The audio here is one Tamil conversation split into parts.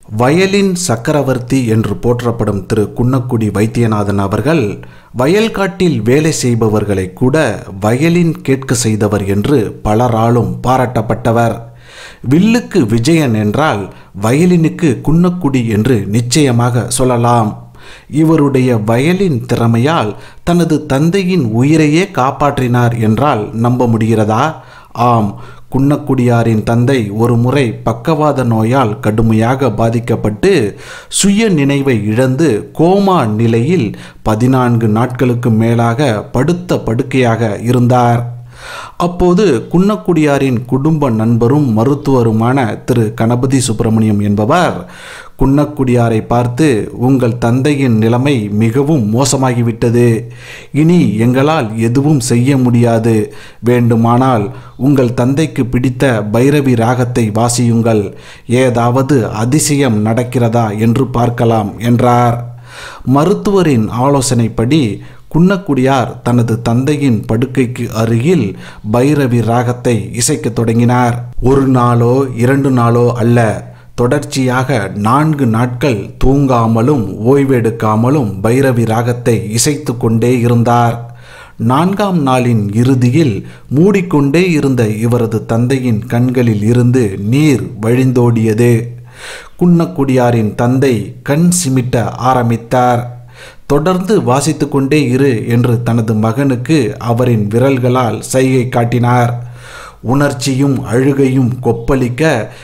வயலின் சக்கரவர்த்தி என்று போற்றப்படும் திரு குன்னக்குடி வைத்தியநாதன் அவர்கள் வயல்காட்டில் வேலை செய்பவர்களை கூட வயலின் கேட்க செய்தவர் என்று பலராலும் பாராட்டப்பட்டவர் வில்லுக்கு விஜயன் என்றால் வயலினுக்கு குன்னக்குடி என்று நிச்சயமாக சொல்லலாம் இவருடைய வயலின் திறமையால் தனது தந்தையின் உயிரையே காப்பாற்றினார் என்றால் நம்ப முடிகிறதா ஆம் குன்னக்குடியாரின் தந்தை ஒரு முறை பக்கவாத நோயால் கடுமையாக பாதிக்கப்பட்டு சுய நினைவை இழந்து கோமா நிலையில் பதினான்கு நாட்களுக்கு மேலாக படுத்த படுக்கையாக இருந்தார் அப்போது குன்னக்குடியாரின் குடும்ப நண்பரும் மருத்துவருமான திரு கணபதி சுப்பிரமணியம் என்பவர் குன்னக்குடியாரை பார்த்து உங்கள் தந்தையின் நிலைமை மிகவும் மோசமாகிவிட்டது இனி எங்களால் எதுவும் செய்ய முடியாது வேண்டுமானால் உங்கள் தந்தைக்கு பிடித்த பைரவி ராகத்தை வாசியுங்கள் ஏதாவது அதிசயம் நடக்கிறதா என்று பார்க்கலாம் என்றார் மருத்துவரின் ஆலோசனைப்படி குன்னக்குடியார் தனது தந்தையின் படுக்கைக்கு அருகில் பைரவி ராகத்தை இசைக்கத் தொடங்கினார் ஒரு நாளோ இரண்டு நாளோ அல்ல தொடர்ச்சியாக நான்கு நாட்கள் தூங்காமலும் ஓய்வெடுக்காமலும் பைரவி ராகத்தை இசைத்து கொண்டே இருந்தார் நான்காம் நாளின் இறுதியில் மூடிக்கொண்டே இருந்த இவரது தந்தையின் கண்களில் இருந்து நீர் வழிந்தோடியது குன்னக்குடியாரின் தந்தை கண் சிமிட்ட ஆரம்பித்தார் தொடர்ந்து வாசித்து கொண்டே இரு என்று தனது மகனுக்கு அவரின் விரல்களால் சைகை காட்டினார் உணர்ச்சியும் அழுகையும் கொப்பளிக்க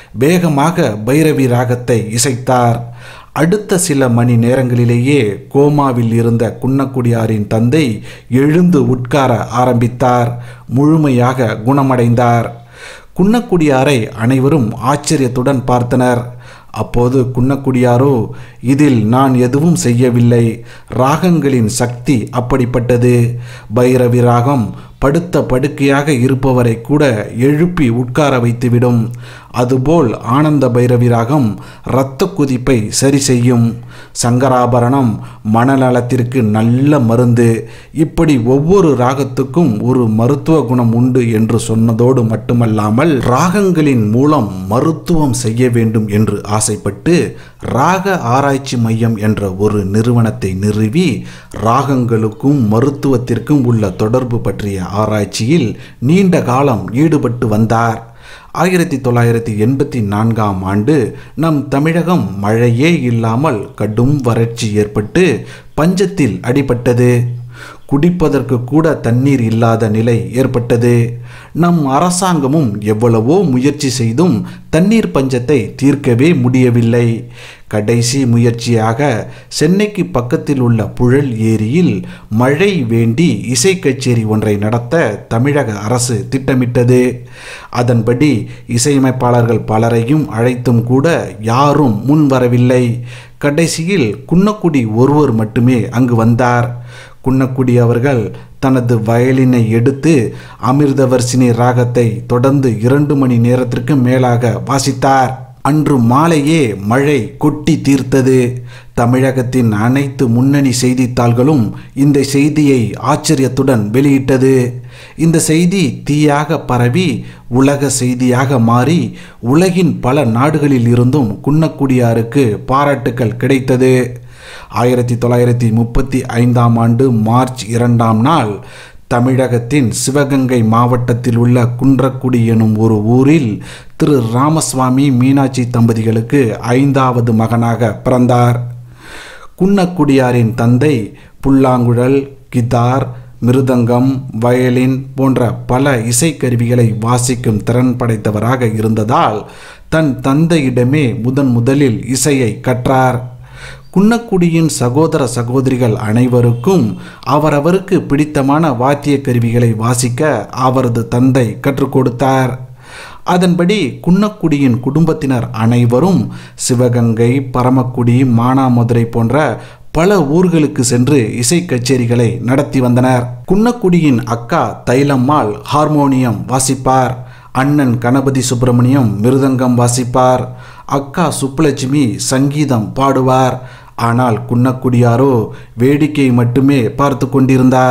வேகமாக பைரவி ராகத்தை இசைத்தார் அடுத்த சில மணி நேரங்களிலேயே கோமாவில் இருந்த குன்னக்குடியாரின் தந்தை எழுந்து உட்கார ஆரம்பித்தார் முழுமையாக குணமடைந்தார் குன்னக்குடியாரை அனைவரும் ஆச்சரியத்துடன் பார்த்தனர் அப்போது குன்னக்குடியாரோ இதில் நான் எதுவும் செய்யவில்லை ராகங்களின் சக்தி அப்படிப்பட்டது பைரவி ராகம் படுத்த படுக்கையாக இருப்பவரை கூட எழுப்பி உட்கார வைத்துவிடும் அதுபோல் ஆனந்த பைரவி ராகம் இரத்த குதிப்பை சரி செய்யும் சங்கராபரணம் மனநலத்திற்கு நல்ல மருந்து இப்படி ஒவ்வொரு ராகத்துக்கும் ஒரு மருத்துவ குணம் உண்டு என்று சொன்னதோடு மட்டுமல்லாமல் ராகங்களின் மூலம் மருத்துவம் செய்ய வேண்டும் என்று ஆசைப்பட்டு ராக ஆராய்ச்சி மையம் என்ற ஒரு நிறுவனத்தை நிறுவி ராகங்களுக்கும் மருத்துவத்திற்கும் உள்ள தொடர்பு பற்றிய ஆராய்ச்சியில் நீண்ட காலம் ஈடுபட்டு வந்தார் ஆயிரத்தி தொள்ளாயிரத்தி எண்பத்தி நான்காம் ஆண்டு நம் தமிழகம் மழையே இல்லாமல் கடும் வறட்சி ஏற்பட்டு பஞ்சத்தில் அடிபட்டது குடிப்பதற்கு கூட தண்ணீர் இல்லாத நிலை ஏற்பட்டது நம் அரசாங்கமும் எவ்வளவோ முயற்சி செய்தும் தண்ணீர் பஞ்சத்தை தீர்க்கவே முடியவில்லை கடைசி முயற்சியாக சென்னைக்கு பக்கத்தில் உள்ள புழல் ஏரியில் மழை வேண்டி இசை கச்சேரி ஒன்றை நடத்த தமிழக அரசு திட்டமிட்டது அதன்படி இசையமைப்பாளர்கள் பலரையும் அழைத்தும் கூட யாரும் முன்வரவில்லை கடைசியில் குன்னக்குடி ஒருவர் மட்டுமே அங்கு வந்தார் குன்னக்குடி அவர்கள் தனது வயலினை எடுத்து அமிர்தவர்சினி ராகத்தை தொடர்ந்து இரண்டு மணி நேரத்திற்கு மேலாக வாசித்தார் அன்று மாலையே மழை கொட்டி தீர்த்தது தமிழகத்தின் அனைத்து முன்னணி செய்தித்தாள்களும் இந்த செய்தியை ஆச்சரியத்துடன் வெளியிட்டது இந்த செய்தி தீயாக பரவி உலக செய்தியாக மாறி உலகின் பல நாடுகளில் இருந்தும் குன்னக்குடியாருக்கு பாராட்டுக்கள் கிடைத்தது ஆயிரத்தி தொள்ளாயிரத்தி முப்பத்தி ஐந்தாம் ஆண்டு மார்ச் இரண்டாம் நாள் தமிழகத்தின் சிவகங்கை மாவட்டத்தில் உள்ள குன்றக்குடி எனும் ஒரு ஊரில் திரு ராமசுவாமி மீனாட்சி தம்பதிகளுக்கு ஐந்தாவது மகனாக பிறந்தார் குன்னக்குடியாரின் தந்தை புல்லாங்குழல் கிதார் மிருதங்கம் வயலின் போன்ற பல இசைக்கருவிகளை வாசிக்கும் திறன் படைத்தவராக இருந்ததால் தன் தந்தையிடமே முதன் முதலில் இசையை கற்றார் குன்னக்குடியின் சகோதர சகோதரிகள் அனைவருக்கும் அவரவருக்கு பிடித்தமான வாத்திய கருவிகளை வாசிக்க அவரது தந்தை கற்றுக் கொடுத்தார் அதன்படி குன்னக்குடியின் குடும்பத்தினர் அனைவரும் சிவகங்கை பரமக்குடி மானாமதுரை போன்ற பல ஊர்களுக்கு சென்று இசை கச்சேரிகளை நடத்தி வந்தனர் குன்னக்குடியின் அக்கா தைலம்மாள் ஹார்மோனியம் வாசிப்பார் அண்ணன் கணபதி சுப்பிரமணியம் மிருதங்கம் வாசிப்பார் அக்கா சுப்புலட்சுமி சங்கீதம் பாடுவார் ஆனால் குன்னக்குடியாரோ வேடிக்கை மட்டுமே பார்த்து கொண்டிருந்தார்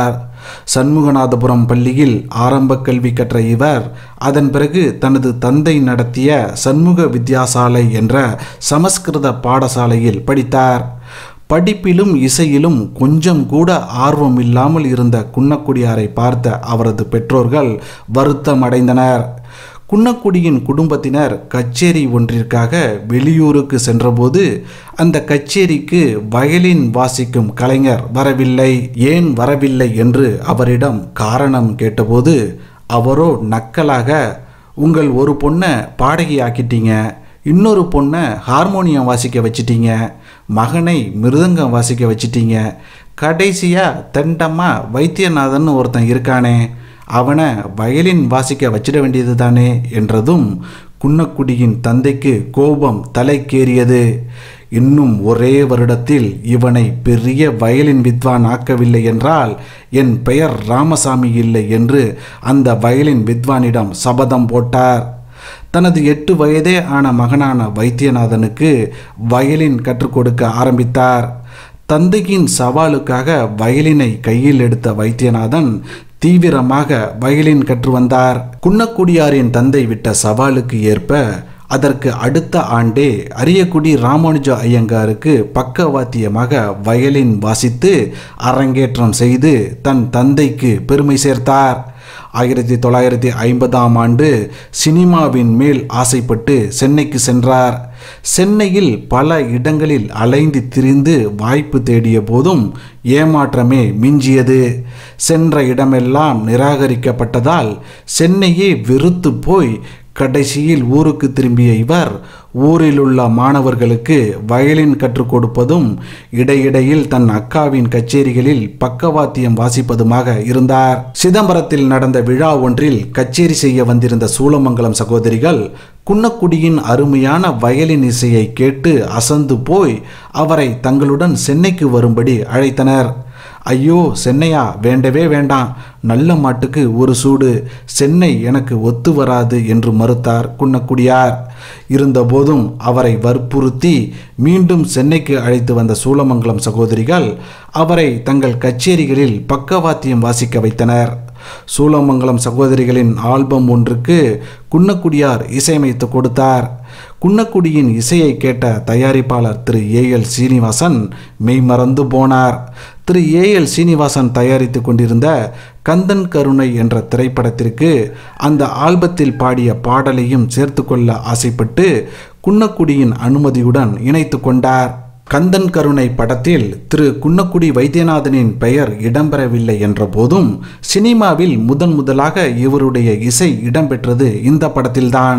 சண்முகநாதபுரம் பள்ளியில் ஆரம்ப கல்வி கற்ற இவர் அதன் பிறகு தனது தந்தை நடத்திய சண்முக வித்யாசாலை என்ற சமஸ்கிருத பாடசாலையில் படித்தார் படிப்பிலும் இசையிலும் கொஞ்சம் கூட ஆர்வம் இல்லாமல் இருந்த குன்னக்குடியாரை பார்த்த அவரது பெற்றோர்கள் வருத்தமடைந்தனர் குன்னக்குடியின் குடும்பத்தினர் கச்சேரி ஒன்றிற்காக வெளியூருக்கு சென்றபோது அந்த கச்சேரிக்கு வயலின் வாசிக்கும் கலைஞர் வரவில்லை ஏன் வரவில்லை என்று அவரிடம் காரணம் கேட்டபோது அவரோ நக்கலாக உங்கள் ஒரு பொண்ணை பாடகி ஆக்கிட்டீங்க இன்னொரு பொண்ணை ஹார்மோனியம் வாசிக்க வச்சிட்டீங்க மகனை மிருதங்கம் வாசிக்க வச்சிட்டீங்க கடைசியாக தெண்டமாக வைத்தியநாதன் ஒருத்தன் இருக்கானே அவனை வயலின் வாசிக்க வச்சிட வேண்டியது தானே என்றதும் குன்னக்குடியின் தந்தைக்கு கோபம் தலைக்கேறியது இன்னும் ஒரே வருடத்தில் இவனை பெரிய வயலின் வித்வான் ஆக்கவில்லை என்றால் என் பெயர் ராமசாமி இல்லை என்று அந்த வயலின் வித்வானிடம் சபதம் போட்டார் தனது எட்டு வயதே ஆன மகனான வைத்தியநாதனுக்கு வயலின் கற்றுக் கொடுக்க ஆரம்பித்தார் தந்தையின் சவாலுக்காக வயலினை கையில் எடுத்த வைத்தியநாதன் தீவிரமாக வயலின் கற்று வந்தார் குன்னக்குடியாரின் தந்தை விட்ட சவாலுக்கு ஏற்ப அதற்கு அடுத்த ஆண்டே அரியக்குடி ராமானுஜ ஐயங்காருக்கு பக்கவாத்தியமாக வயலின் வாசித்து அரங்கேற்றம் செய்து தன் தந்தைக்கு பெருமை சேர்த்தார் ஆயிரத்தி தொள்ளாயிரத்தி ஐம்பதாம் ஆண்டு சினிமாவின் மேல் ஆசைப்பட்டு சென்னைக்கு சென்றார் சென்னையில் பல இடங்களில் அலைந்து திரிந்து வாய்ப்பு தேடிய போதும் ஏமாற்றமே மிஞ்சியது சென்ற இடமெல்லாம் நிராகரிக்கப்பட்டதால் சென்னையே வெறுத்து போய் கடைசியில் ஊருக்கு திரும்பிய இவர் ஊரில் உள்ள மாணவர்களுக்கு வயலின் கற்றுக் கொடுப்பதும் இடையிடையில் தன் அக்காவின் கச்சேரிகளில் பக்கவாத்தியம் வாசிப்பதுமாக இருந்தார் சிதம்பரத்தில் நடந்த விழா ஒன்றில் கச்சேரி செய்ய வந்திருந்த சூளமங்கலம் சகோதரிகள் குன்னக்குடியின் அருமையான வயலின் இசையை கேட்டு அசந்து போய் அவரை தங்களுடன் சென்னைக்கு வரும்படி அழைத்தனர் ஐயோ சென்னையா வேண்டவே வேண்டாம் நல்ல மாட்டுக்கு ஒரு சூடு சென்னை எனக்கு ஒத்து வராது என்று மறுத்தார் குன்னக்குடியார் இருந்தபோதும் அவரை வற்புறுத்தி மீண்டும் சென்னைக்கு அழைத்து வந்த சூளமங்கலம் சகோதரிகள் அவரை தங்கள் கச்சேரிகளில் பக்கவாத்தியம் வாசிக்க வைத்தனர் சூளமங்கலம் சகோதரிகளின் ஆல்பம் ஒன்றுக்கு குன்னக்குடியார் இசையமைத்து கொடுத்தார் குன்னக்குடியின் இசையை கேட்ட தயாரிப்பாளர் திரு ஏ எல் சீனிவாசன் மெய்மறந்து போனார் திரு ஏ எல் சீனிவாசன் தயாரித்து கொண்டிருந்த கந்தன் கருணை என்ற திரைப்படத்திற்கு அந்த ஆல்பத்தில் பாடிய பாடலையும் சேர்த்து கொள்ள ஆசைப்பட்டு குன்னக்குடியின் அனுமதியுடன் இணைத்து கொண்டார் கந்தன் கருணை படத்தில் திரு குன்னக்குடி வைத்தியநாதனின் பெயர் இடம்பெறவில்லை என்ற போதும் சினிமாவில் முதன் முதலாக இவருடைய இசை இடம்பெற்றது இந்த படத்தில்தான்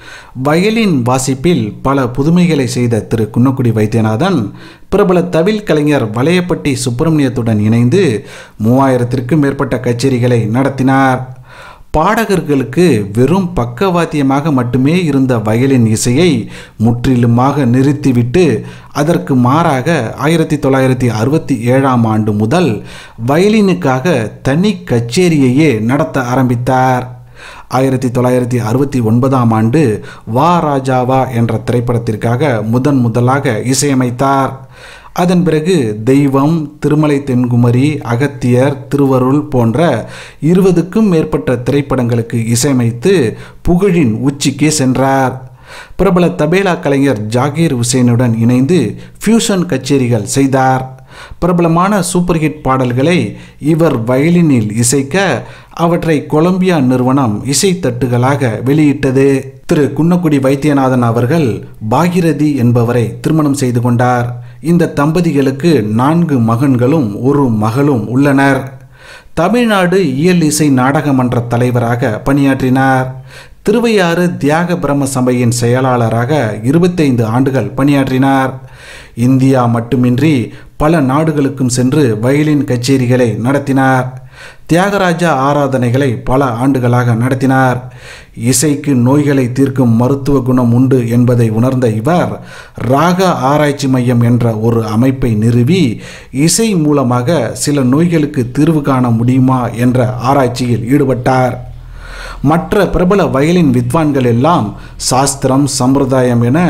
வயலின் வாசிப்பில் பல புதுமைகளை செய்த திரு குன்னக்குடி வைத்தியநாதன் பிரபல தவில் கலைஞர் வலையப்பட்டி சுப்பிரமணியத்துடன் இணைந்து மூவாயிரத்திற்கும் மேற்பட்ட கச்சேரிகளை நடத்தினார் பாடகர்களுக்கு வெறும் பக்கவாத்தியமாக மட்டுமே இருந்த வயலின் இசையை முற்றிலுமாக நிறுத்திவிட்டு அதற்கு மாறாக ஆயிரத்தி தொள்ளாயிரத்தி அறுபத்தி ஏழாம் ஆண்டு முதல் வயலினுக்காக தனி கச்சேரியையே நடத்த ஆரம்பித்தார் ஆயிரத்தி தொள்ளாயிரத்தி அறுபத்தி ஒன்பதாம் ஆண்டு வா ராஜாவா என்ற திரைப்படத்திற்காக முதன் முதலாக இசையமைத்தார் அதன் பிறகு தெய்வம் திருமலை தென்குமரி அகத்தியர் திருவருள் போன்ற இருபதுக்கும் மேற்பட்ட திரைப்படங்களுக்கு இசையமைத்து புகழின் உச்சிக்கே சென்றார் பிரபல தபேலா கலைஞர் ஜாகீர் ஹுசேனுடன் இணைந்து ஃபியூஷன் கச்சேரிகள் செய்தார் பிரபலமான சூப்பர் ஹிட் பாடல்களை இவர் வயலினில் இசைக்க அவற்றை கொலம்பியா நிறுவனம் இசைத்தட்டுகளாக வெளியிட்டது திரு குன்னக்குடி வைத்தியநாதன் அவர்கள் பாகிரதி என்பவரை திருமணம் செய்து கொண்டார் இந்த தம்பதிகளுக்கு நான்கு மகன்களும் ஒரு மகளும் உள்ளனர் தமிழ்நாடு இயல் இசை நாடக மன்ற தலைவராக பணியாற்றினார் திருவையாறு தியாக பிரம்ம சபையின் செயலாளராக இருபத்தைந்து ஆண்டுகள் பணியாற்றினார் இந்தியா மட்டுமின்றி பல நாடுகளுக்கும் சென்று வயலின் கச்சேரிகளை நடத்தினார் தியாகராஜா ஆராதனைகளை பல ஆண்டுகளாக நடத்தினார் இசைக்கு நோய்களை தீர்க்கும் மருத்துவ குணம் உண்டு என்பதை உணர்ந்த இவர் ராக ஆராய்ச்சி மையம் என்ற ஒரு அமைப்பை நிறுவி இசை மூலமாக சில நோய்களுக்கு தீர்வு காண முடியுமா என்ற ஆராய்ச்சியில் ஈடுபட்டார் மற்ற பிரபல வயலின் வித்வான்கள் எல்லாம் சாஸ்திரம் சம்பிரதாயம் என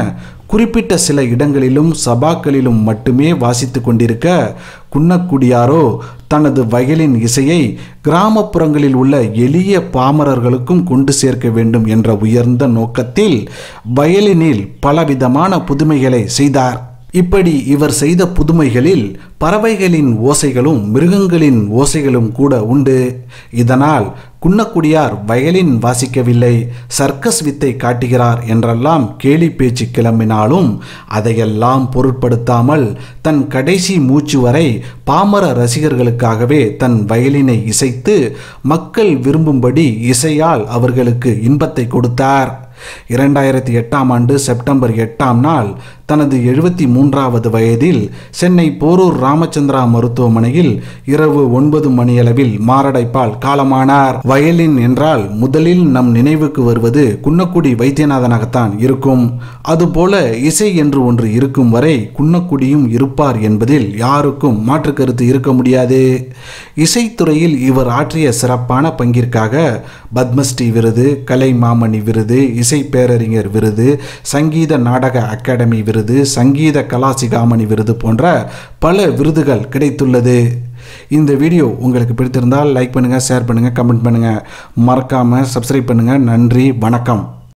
குறிப்பிட்ட சில இடங்களிலும் சபாக்களிலும் மட்டுமே வாசித்து கொண்டிருக்க குன்னக்குடியாரோ தனது வயலின் இசையை கிராமப்புறங்களில் உள்ள எளிய பாமரர்களுக்கும் கொண்டு சேர்க்க வேண்டும் என்ற உயர்ந்த நோக்கத்தில் வயலினில் பலவிதமான புதுமைகளை செய்தார் இப்படி இவர் செய்த புதுமைகளில் பறவைகளின் ஓசைகளும் மிருகங்களின் ஓசைகளும் கூட உண்டு இதனால் குன்னக்குடியார் வயலின் வாசிக்கவில்லை சர்க்கஸ் வித்தை காட்டுகிறார் என்றெல்லாம் கேலி பேச்சு கிளம்பினாலும் அதையெல்லாம் பொருட்படுத்தாமல் தன் கடைசி மூச்சு வரை பாமர ரசிகர்களுக்காகவே தன் வயலினை இசைத்து மக்கள் விரும்பும்படி இசையால் அவர்களுக்கு இன்பத்தை கொடுத்தார் இரண்டாயிரத்தி எட்டாம் ஆண்டு செப்டம்பர் எட்டாம் நாள் தனது எழுபத்தி மூன்றாவது வயதில் சென்னை போரூர் ராமச்சந்திரா மருத்துவமனையில் இரவு ஒன்பது மணியளவில் மாரடைப்பால் காலமானார் வயலின் என்றால் முதலில் நம் நினைவுக்கு வருவது குன்னக்குடி வைத்தியநாதனாகத்தான் இருக்கும் அதுபோல இசை என்று ஒன்று இருக்கும் வரை குன்னக்குடியும் இருப்பார் என்பதில் யாருக்கும் மாற்று கருத்து இருக்க முடியாது இசைத்துறையில் இவர் ஆற்றிய சிறப்பான பங்கிற்காக பத்மஸ்ரீ விருது கலை மாமணி விருது இசை பேரறிஞர் விருது சங்கீத நாடக அகாடமி விருது சங்கீத கலாசிகாமணி விருது போன்ற பல விருதுகள் கிடைத்துள்ளது இந்த வீடியோ உங்களுக்கு பிடித்திருந்தால் லைக் பண்ணுங்கள் ஷேர் பண்ணுங்கள் கமெண்ட் பண்ணுங்கள் மறக்காமல் சப்ஸ்கிரைப் பண்ணுங்கள் நன்றி வணக்கம்